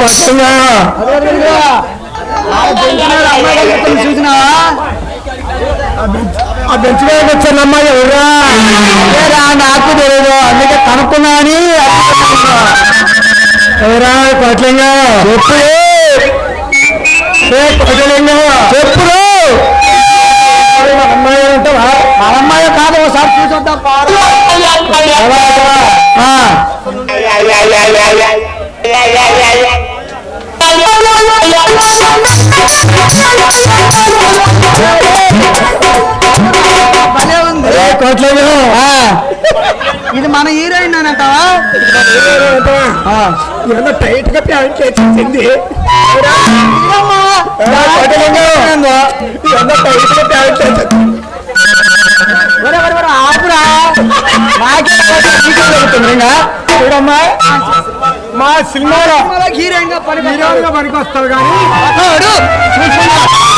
కొట్టంగా చూసినావా ఆ బెంచ్ మీద వచ్చిన అమ్మాయి ఎవరా అదేరా నాకు తెలియదు అందుకే కనుక్కున్నా అని ఎవరా కొట్టలింగా చెప్పు కొట్టలింగా చెప్పుడు అమ్మాయి ఉంటావా మన అమ్మాయి కాదు ఒకసారి చూసొద్దాం ఆ, భలే ఉంది ఏ కొట్టలింగా ఇది మన హీరోయిన్ అంటావా ఎంత టైట్ గా ప్యాంట్ చేసింది కొట్టలింగా ఎంత టైట్ గా ప్యాంట్ చేసింది ఆపురా నాకే చూడమ్మా మా సినిమాలో హీరోయిన్ గా పని హీరోగా పనికి వస్తావు కానీ చూసుకున్నా